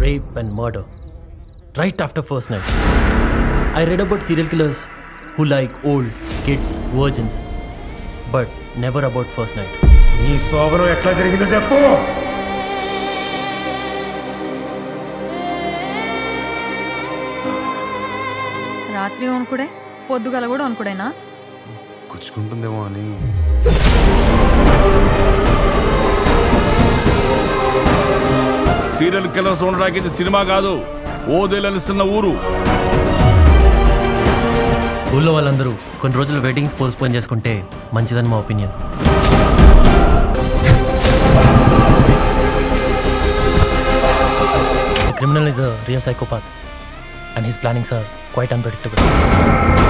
rape and murder. Right after first night. I read about serial killers who like old, kids, virgins. But never about first night. నీ శోభనం ఎట్లా జరిగిందో చెప్పు రాత్రి వణుకుడే పొద్దుగల కూడా వణుకుడేనా గుచ్చుకుంటుందేమో అని సీరియల్ కిల్లర్స్ ఉండడానికి ఇది సినిమా కాదు ఓదేలనిస్తున్న ఊరు ఊళ్ళో వాళ్ళందరూ కొన్ని రోజులు వెడ్డింగ్స్ పోస్ట్పోన్ చేసుకుంటే మంచిదని మా opinion criminal is a real psychopath and his plannings are quite unpredictable